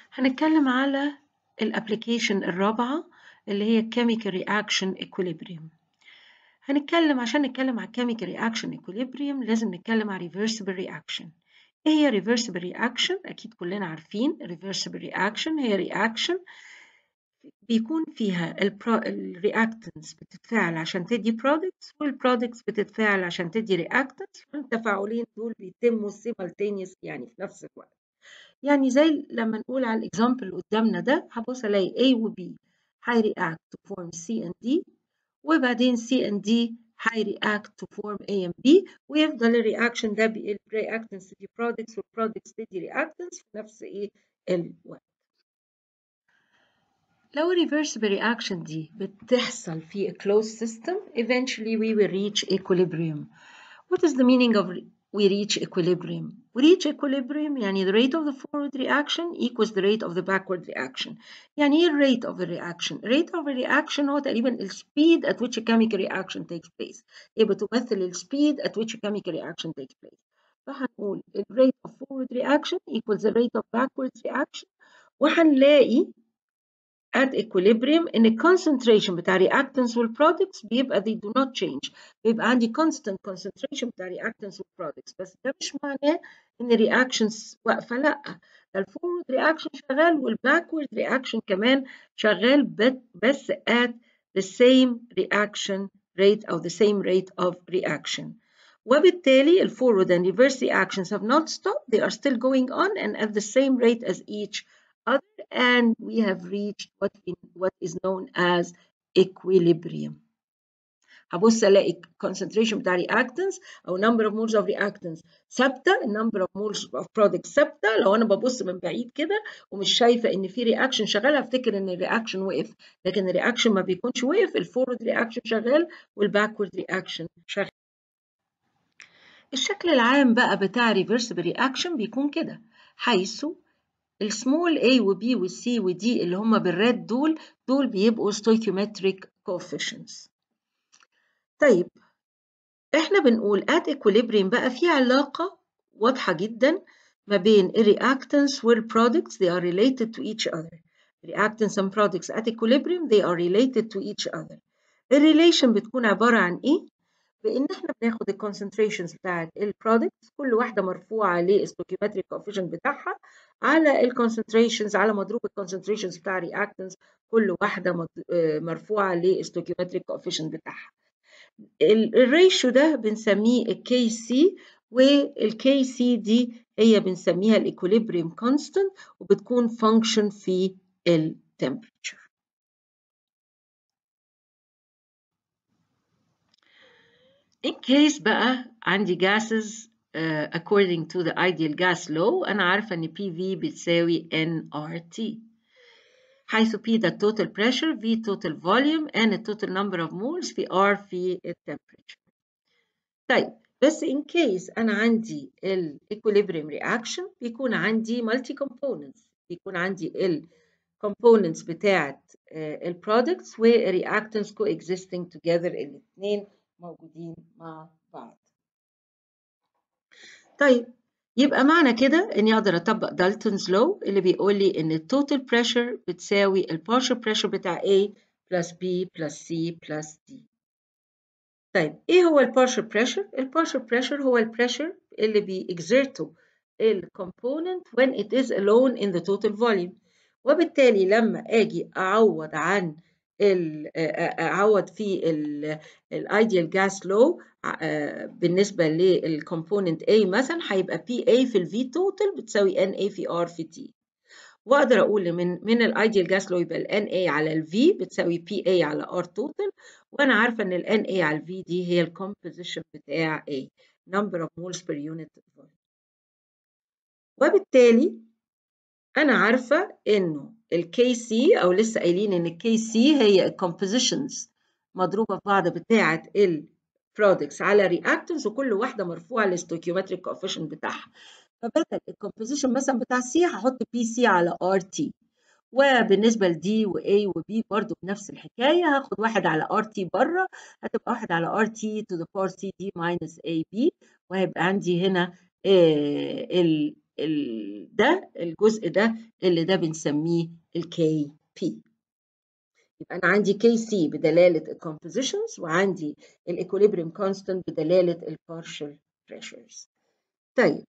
هنتكلم على الابليكيشن الرابعة اللي هي chemical reaction equilibrium هنتكلم عشان نتكلم على chemical reaction equilibrium لازم نتكلم على reversible reaction ايه هي reversible reaction اكيد كلنا عارفين reversible reaction هي reaction بيكون فيها الرياكتنس بتتفاعل عشان تدي products والبرودكتس بتتفاعل عشان تدي reactants والتفاعلين دول بيتموا simultaneous يعني في نفس الوقت يعني زي لما نقول على الاكزامبل اللي قدامنا ده هبص الاقي A و B هيرياكت to form C and D وبعدين C and D هيرياكت to form A and B ويفضل الرياكشن ده بالرياكتنس تدي products والبرودكتس تدي reactants في نفس ايه الوقت لو reversible reaction دي بتحصل في a closed system eventually we will reach equilibrium what is the meaning of we reach equilibrium we reach equilibrium يعني the rate of the forward reaction equals the rate of the backward reaction يعني ايه rate of the reaction rate of the reaction هو تقريبا ال speed at which a chemical reaction takes place هي بتمثل ال speed at which a chemical reaction takes place فهنقول ال rate of forward reaction equals the rate of backward reaction وهنلاقي at equilibrium ان الكونسنتريشن بتاع reactants والبرودكتس بيبقى they do not change بيبقى عندي constant concentration بتاع reactants والبرودكتس بس ده مش معناه ان reactions واقفه لا ده الفورورد رياكشن شغال والباكورد رياكشن كمان شغال بس at the same reaction rate or the same rate of reaction وبالتالي الفورورد and reverse reactions have not stopped they are still going on and at the same rate as each other and we have reached what, in, what is known as equilibrium هبص الاقي concentration بتاع reactants او number of moles of reactants ثابته number of moles of products ثابته لو انا ببص من بعيد كده ومش شايفه ان في reaction شغال هفتكر ان الرياكشن وقف لكن الرياكشن ما بيكونش وقف الفورورد رياكشن شغال والباكورد رياكشن شغال الشكل العام بقى بتاع reversible reaction بيكون كده حيث السمول A و B و C و D اللي هم بالريد دول دول بيبقوا stoichiometric coefficients طيب احنا بنقول at equilibrium بقى في علاقة واضحة جدا ما بين الرياكتنس والبرودكتس they are related to each other reactants and products at equilibrium they are related to each other الريليشن بتكون عبارة عن ايه؟ بان احنا بناخد الكونسنتريشنز بتاعت البرودكتس كل واحده مرفوعه للستوكيومتريك كوفيشنت بتاعها على الكونسنتريشنز على مضروب الكونسنتريشنز بتاع الرياكتنس كل واحده مرفوعه للستوكيومتريك كوفيشنت بتاعها الريشيو ده بنسميه الكي سي والكي سي دي هي بنسميها الايكوليبريم كونستانت وبتكون فانكشن في التمبريتشر in case بقى عندي gases uh, according to the ideal gas law أنا عارفة إن PV بتساوي nRT حيث P ده total pressure V total volume and the total number of moles في R في temperature طيب بس in case أنا عندي ال equilibrium reaction بيكون عندي multi components بيكون عندي ال components بتاعت ال products و reactants coexisting together الاثنين موجودين مع بعض طيب يبقى معنى كده اني اقدر اطبق دالتونز لو اللي بيقول لي ان التوتال بريشر بتساوي البارشل بريشر بتاع A بلس B بلس C بلس D طيب ايه هو البارشل بريشر البارشل بريشر هو البريشر اللي بيexerته الكومبوننت when it is alone in the total volume وبالتالي لما اجي اعوض عن اعوض في الايديال جاس لو بالنسبه للكومبوننت A مثلا هيبقى PA في الفي توتال بتساوي NA في R في T واقدر اقول من من الايديال جاس لو يبقى ال NA على ال V بتساوي PA على R توتال وانا عارفه ان ال NA على ال V دي هي الكومبوزيشن بتاع A number of moles per unit volume وبالتالي انا عارفه انه الكي سي او لسه قايلين ان الكي سي هي الكومبوزيشنز مضروبه في بعض بتاعه البرودكتس على رياكتنز وكل واحده مرفوعه للستوكيومتريك كوفيشنت بتاعها فبدل الكومبوزيشن مثلا بتاع سي هحط بي سي على ار تي وبالنسبه لدي واي وبي برضو بنفس الحكايه هاخد واحد على ار تي بره هتبقى واحد على ار تي تو ذا باور سي دي ماينس اي بي وهيبقى عندي هنا ال ده الجزء ده اللي ده بنسميه الكي بي يبقى انا عندي كي سي بدلاله الكومبوزيشنز وعندي الايكوليبريم كونستانت بدلاله البارشل بريشرز طيب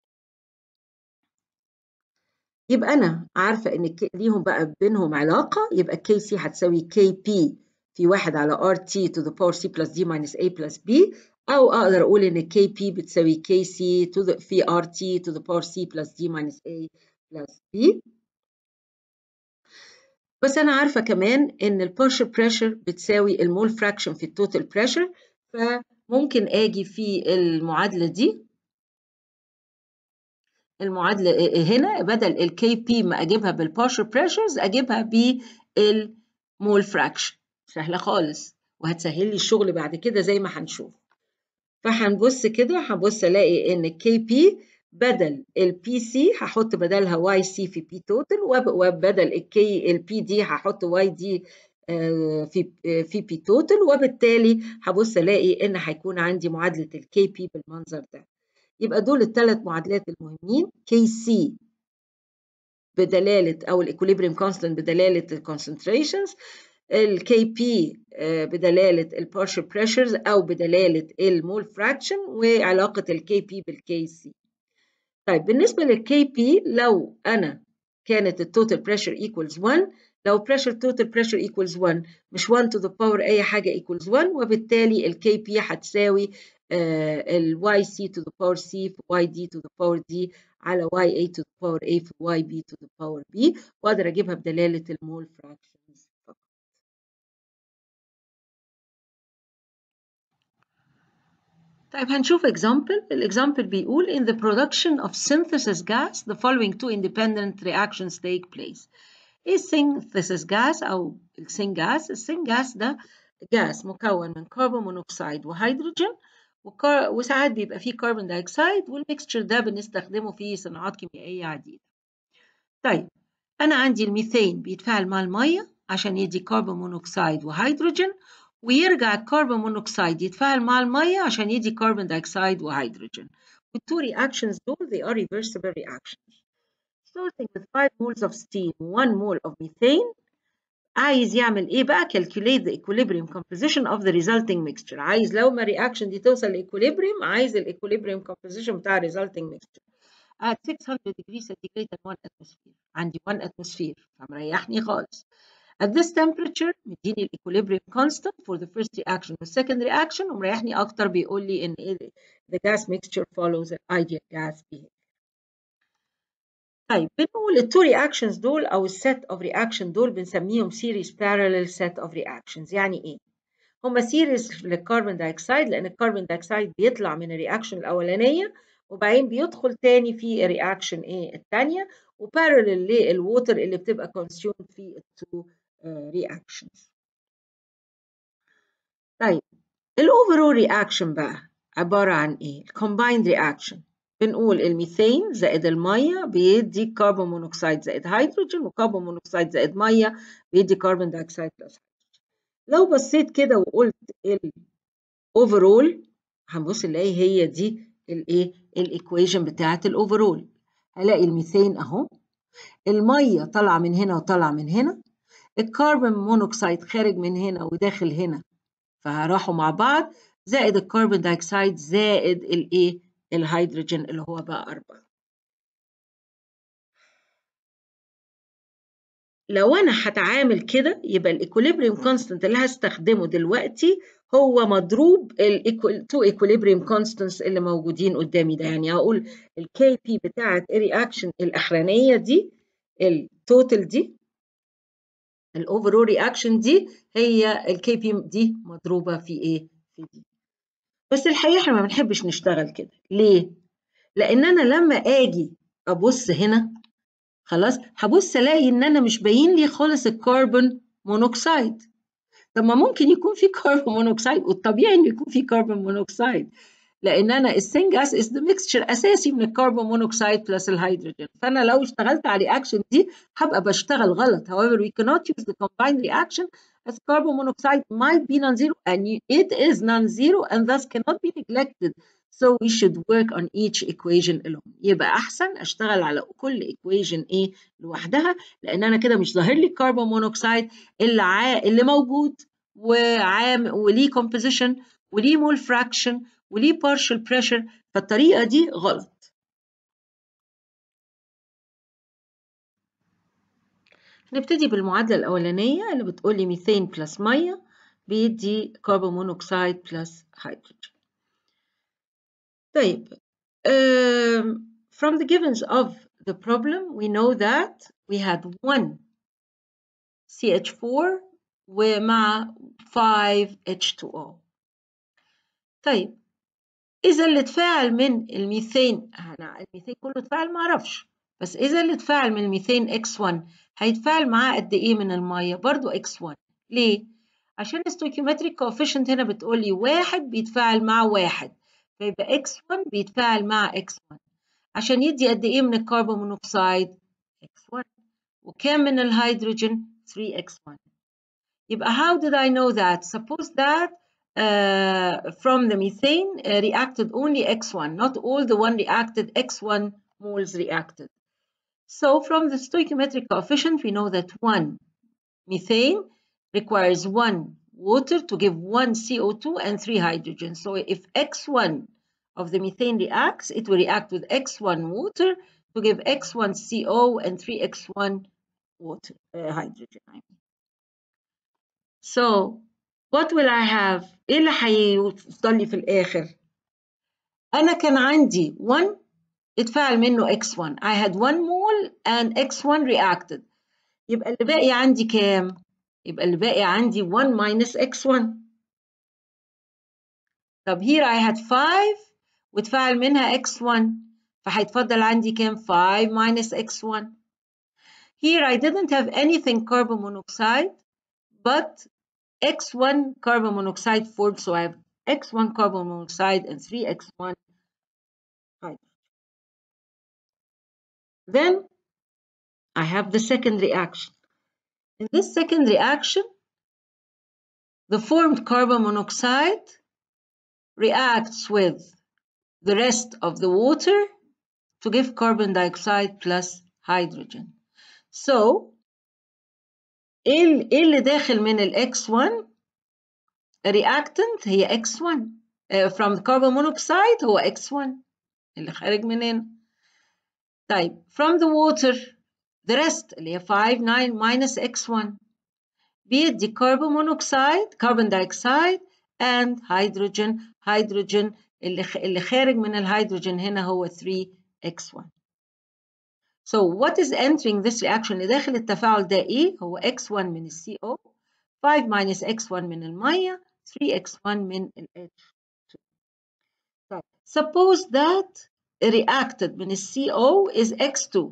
يبقى انا عارفه ان ليهم بقى بينهم علاقه يبقى كي سي هتساوي كي بي في واحد على ار تي to the power c plus d minus a plus b أو أقدر أقول إن كي بي بتساوي كي سي في ار تي to the power c plus d minus a plus b بس أنا عارفة كمان إن البارشل بريشر بتساوي المول فراكشن في التوتال بريشر فممكن آجي في المعادلة دي المعادلة هنا بدل الكي بي ما أجيبها بالبارشل بريشرز أجيبها بالمول فراكشن سهلة خالص وهتسهل لي الشغل بعد كده زي ما هنشوف فهنبص كده هبص الاقي ان الكي بي بدل البي سي هحط بدلها واي سي في بي توتال وبدل الكي البي دي هحط واي دي في في بي توتال وبالتالي هبص الاقي ان هيكون عندي معادله الكي بي بالمنظر ده يبقى دول الثلاث معادلات المهمين كي سي بدلاله او الايكوليبريم كونستانت بدلاله الكونسنتريشنز الكي بي بدلاله البارشل بريشرز او بدلاله المول فراكشن وعلاقه الكي بي بالكي سي طيب بالنسبه للكي بي لو انا كانت التوتال بريشر ايكوالز 1 لو بريشر توتال بريشر ايكوالز 1 مش 1 تو ذا باور اي حاجه ايكوالز 1 وبالتالي الكي بي هتساوي الواي سي تو ذا باور سي في واي دي تو ذا باور دي على واي اي تو ذا باور اي في واي بي تو ذا باور بي واقدر اجيبها بدلاله المول فراكشنز فقط طيب هنشوف example الexample بيقول in the production of synthesis gas the following two independent reactions take place ايه synthesis gas او السين gas السين gas ده جاس مكون من كربون مونوكسيد وهيدروجين وساعات بيبقى فيه كربون دايوكسيد والميكستشر ده بنستخدمه في صناعات كيميائية عديدة طيب أنا عندي الميثين بيتفاعل مع المية عشان يدي كربون مونوكسيد وهيدروجين ويرجع الكربون مونوكسيد يتفاعل مع المية عشان يدي كربون دايوكسيد وهيدروجين. والتو reactions دول they are reversible reactions. Starting with 5 moles of steam 1 mole of methane عايز يعمل ايه بقى calculate the equilibrium composition of the resulting mixture عايز لو ما الرياكشن دي توصل لايكوليبريم عايز الايكوليبريم composition بتاع resulting mixture at 600 degrees centigrade and 1 atmosphere عندي 1 atmosphere فمريحني خالص At this temperature مديني الايكوليبريم constant for the first reaction وال second reaction ومريحني أكتر بيقول لي إن the gas mixture follows an ideal gas behavior. طيب بنقول التو reactions دول أو السيت of reaction دول بنسميهم series parallel set of reactions يعني إيه؟ هما series للكربون دايوكسيد لأن الكربون دايوكسيد بيطلع من الرياكشن الأولانية وبعدين بيدخل تاني في الرياكشن إيه التانية وبارلل للووتر اللي بتبقى consumed في التو reactions. طيب الاوفرول رياكشن بقى عبارة عن ايه؟ الكومبايند رياكشن بنقول الميثين زائد المية بيدي كربون مونوكسيد زائد هيدروجين وكربون مونوكسيد زائد مية بيدي كربون دايوكسيد بلس لو بصيت كده وقلت الاوفرول هنبص نلاقي هي دي الايه؟ الايكويشن بتاعت الاوفرول هلاقي الميثين اهو المية طالعة من هنا وطالعة من هنا الكربون مونوكسيد خارج من هنا وداخل هنا فراحوا مع بعض زائد الكربون دايوكسيد زائد الايه الهيدروجين اللي هو بقى أربعة لو أنا هتعامل كده يبقى الإيكوليبريم كونستانت اللي هستخدمه دلوقتي هو مضروب التو إيكوليبريم كونستانتس اللي موجودين قدامي ده يعني هقول الكي بي بتاعت الرياكشن الأخرانية دي التوتال دي الاوفرول رياكشن دي هي الكي بي دي مضروبه في ايه في دي بس الحقيقه احنا ما بنحبش نشتغل كده ليه لان انا لما اجي ابص هنا خلاص هبص الاقي ان انا مش باين لي خالص الكربون مونوكسيد طب ما ممكن يكون في كربون مونوكسيد والطبيعي انه يكون في كربون مونوكسيد لان انا السين جاس از ذا ميكستشر اساسي من الكربون مونوكسيد بلس الهيدروجين فانا لو اشتغلت على الرياكشن دي هبقى بشتغل غلط however we cannot use the combined reaction as carbon monoxide might be non-zero and it is non-zero and thus cannot be neglected So we should work on each equation alone. يبقى أحسن أشتغل على كل equation إيه لوحدها لأن أنا كده مش ظاهر لي الكربون مونوكسيد اللي ع... اللي موجود وعام وليه composition وليه mole fraction وليه partial pressure فالطريقة دي غلط. نبتدي بالمعادلة الأولانية اللي بتقول لي ميثين بلس مية بيدي كربون مونوكسيد بلس هيدروجين. طيب um, from the givens of the problem we know that we had one CH4 ومع 5 H2O طيب إذا اللي اتفاعل من الميثين أنا الميثين كله اتفاعل معرفش بس إذا اللي اتفاعل من الميثين X1 هيتفاعل معاه قد إيه من المية برضو X1 ليه؟ عشان الستويكيومتريك كوفيشنت هنا بتقول لي واحد بيتفاعل مع واحد فيبقى X1 بيتفاعل مع X1 عشان يدي قد إيه من الكربون مونوكسيد X1 وكام من الهيدروجين 3X1 يبقى how did I know that suppose that uh, from the methane uh, reacted only X1 not all the one reacted X1 moles reacted so from the stoichiometric coefficient we know that one methane requires one water to give one CO2 and three hydrogen. So if X1 of the methane reacts, it will react with X1 water to give X1 CO and 3X1 water, uh, hydrogen. I mean. So what will I have? إيه اللي هيفضل لي في الآخر؟ أنا كان عندي 1 اتفاعل منه X1. I had 1 mole and X1 reacted. يبقى اللي باقي عندي كام؟ يبقى اللي باقي عندي 1 minus x1 طب here I had 5 واتفاعل منها x1 فهيتفضل عندي كام 5 minus x1 here I didn't have anything carbon monoxide but x1 carbon monoxide formed so I have x1 carbon monoxide and 3x1 hydrogen then I have the second reaction In this second reaction, the formed carbon monoxide reacts with the rest of the water to give carbon dioxide plus hydrogen. So, ايه اللي داخل من ال X1 reactant هي X1 uh, from the carbon monoxide هو X1 اللي خارج من هنا. طيب from the water the rest اللي هي 5 9 minus x1 بيدي carbon monoxide carbon dioxide and hydrogen hydrogen اللي اللي خارج من الهيدروجين هنا هو 3x1 so what is entering this reaction اللي داخل التفاعل ده ايه هو x1 من ال CO 5 minus x1 من المية 3x1 من ال H2 طيب suppose that reacted من ال CO is x2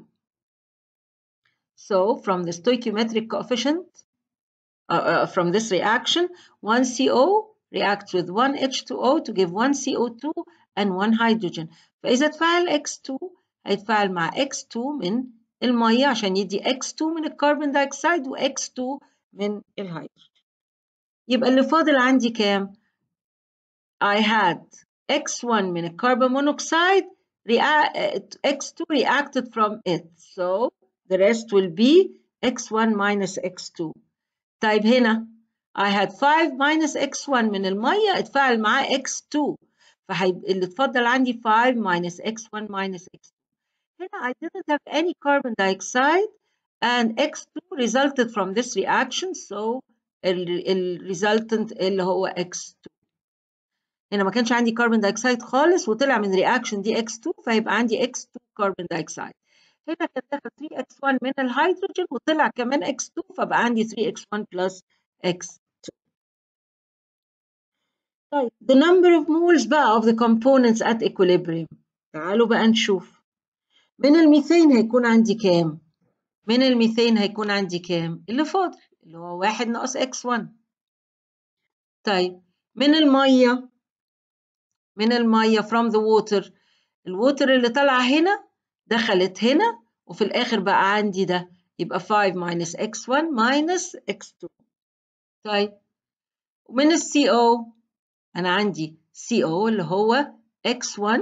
So from the stoichiometric coefficient, uh, uh, from this reaction, one CO reacts with one H2O to give one CO2 and one hydrogen. فإذا تفاعل X2 هيتفاعل مع X2 من المية عشان يدي X2 من الكربون دايوكسيد و X2 من الهيدروجين. يبقى اللي فاضل عندي كام؟ I had X1 من الكربون مونوكسيد X2 reacted from it. So the rest will be x1 minus x2 طيب هنا I had 5 minus x1 من المية اتفاعل معاه x2 فاللي اتفضل عندي 5 minus x1 minus x2 هنا I didn't have any carbon dioxide and x2 resulted from this reaction so ال resultant اللي هو x2 هنا ما كانش عندي كربون دايوكسيد خالص وطلع من رياكشن دي x2 فيبقى عندي x2 كربون دايوكسيد هنا كان داخل 3x1 من الهيدروجين وطلع كمان x2 فبقى عندي 3x1 plus x2 طيب the number of moles بقى of the components at equilibrium تعالوا بقى نشوف من الميثين هيكون عندي كام من الميثين هيكون عندي كام اللي فاضل اللي هو واحد ناقص x1 طيب من المية من المية from the water الووتر اللي طالعة هنا دخلت هنا وفي الآخر بقى عندي ده يبقى 5 minus x1 minus x2 طيب ومن ال CO أنا عندي CO اللي هو x1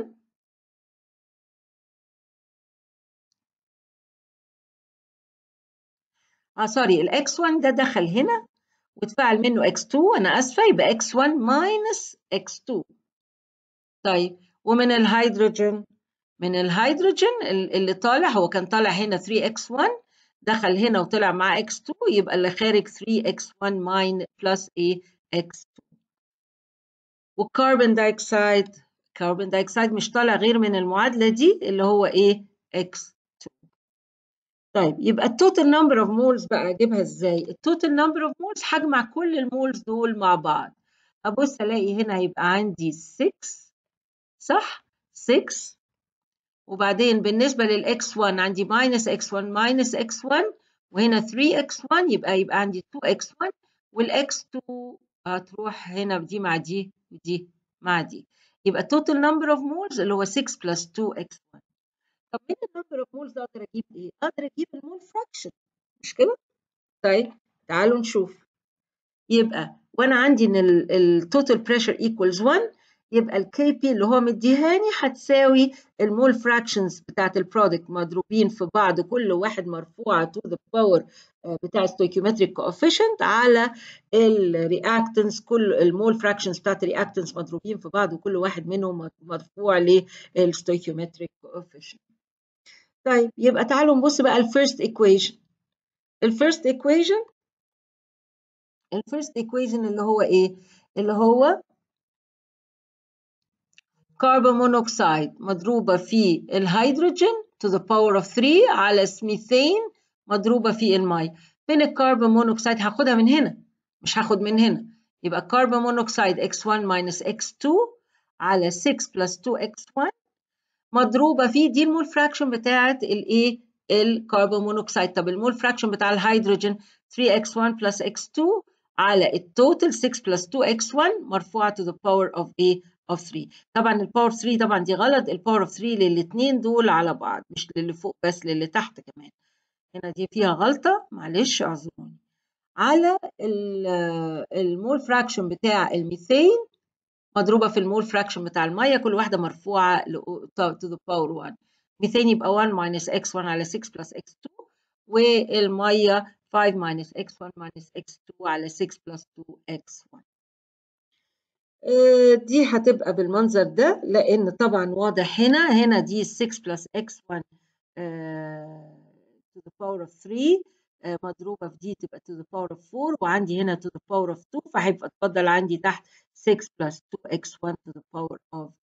اه سوري الاكس 1 ده دخل هنا واتفعل منه x2 انا اسفه يبقى x1 minus x2 طيب ومن الهيدروجين من الهيدروجين اللي طالع هو كان طالع هنا 3x1 دخل هنا وطلع معاه x2 يبقى اللي خارج 3x1 minus plus a x2 والكربون دايوكسيد الكربون دايوكسيد مش طالع غير من المعادله دي اللي هو ايه x2 طيب يبقى التوتال نمبر اوف مولز بقى اجيبها ازاي التوتال نمبر اوف مولز هجمع كل المولز دول مع بعض ابص الاقي هنا هيبقى عندي 6 صح 6 وبعدين بالنسبه للاكس 1 عندي ماينس اكس 1 ماينس اكس 1 وهنا 3 اكس 1 يبقى يبقى عندي 2 اكس 1 والاكس 2 هتروح هنا دي مع دي ودي مع دي يبقى التوتال نمبر اوف مولز اللي هو 6 بلس 2 اكس 1 طب من النمبر اوف مولز اقدر اجيب ايه؟ اقدر اجيب المول فراكشن مش كده؟ طيب تعالوا نشوف يبقى وانا عندي ان التوتال بريشر ايكوالز 1 يبقى الكي بي اللي هو مديهاني هتساوي المول فراكشنز بتاعت البرودكت مضروبين في بعض كل واحد مرفوعه تو ذا باور بتاع ستويكيومتريك كوفيشنت على الرياكتنس كل المول فراكشنز بتاعت الرياكتنس مضروبين في بعض وكل واحد منهم مرفوع للستويكيومتريك كوفيشنت طيب يبقى تعالوا نبص بقى الفيرست ايكويشن الفيرست ايكويشن الفيرست ايكويشن اللي هو ايه اللي هو كربون مونوكسيد مضروبة في الهيدروجين to the power of 3 على ميثين مضروبة في المي فين الكربون مونوكسيد هاخدها من هنا مش هاخد من هنا يبقى كربون مونوكسيد x1 minus x2 على 6 plus 2x1 مضروبة في دي المول فراكشن بتاعة الايه الكربون مونوكسيد طب المول فراكشن بتاع الهيدروجين 3x1 plus x2 على التوتال 6 plus 2x1 مرفوعة to the power of a of 3 طبعا الباور 3 طبعا دي غلط الباور of 3 للاثنين دول على بعض مش للي فوق بس للي تحت كمان هنا دي فيها غلطة معلش اعذروني على المول فراكشن بتاع الميثين مضروبة في المول فراكشن بتاع المية كل واحدة مرفوعة to the power 1 ميثين يبقى 1 minus x1 على 6 plus x2 والمية 5 minus x1 minus x2 على 6 plus 2x1 دي هتبقى بالمنظر ده لأن طبعا واضح هنا هنا دي 6 plus x1 to the power of 3 مضروبة في دي تبقى to the power of 4 وعندي هنا to the power of 2 فهيبقى اتفضل عندي تحت 6 plus 2x1 to the power of 2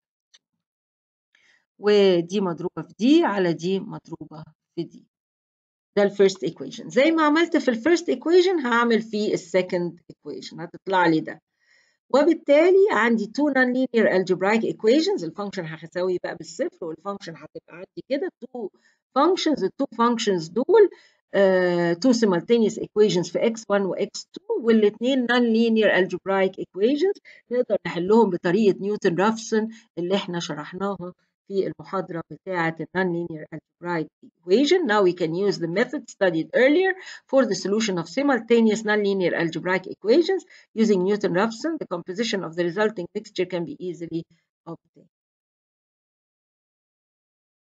ودي مضروبة في دي على دي مضروبة في دي ده الفيرست equation زي ما عملت في الفيرست equation هعمل في السكند equation هتطلع لي ده وبالتالي عندي two nonlinear algebraic equations الفانكشن هتساوي بقى بالصفر والفانكشن هتبقى عندي كده two functions التو functions دول uh, two simultaneous equations في x1 و x2 والاثنين nonlinear algebraic equations نقدر نحلهم بطريقة نيوتن رافسون اللي احنا شرحناها في المحاضرة بتاعة nonlinear algebraic equation. Now we can use the method studied earlier for the solution of simultaneous nonlinear algebraic equations using Newton-Raphson. The composition of the resulting mixture can be easily obtained.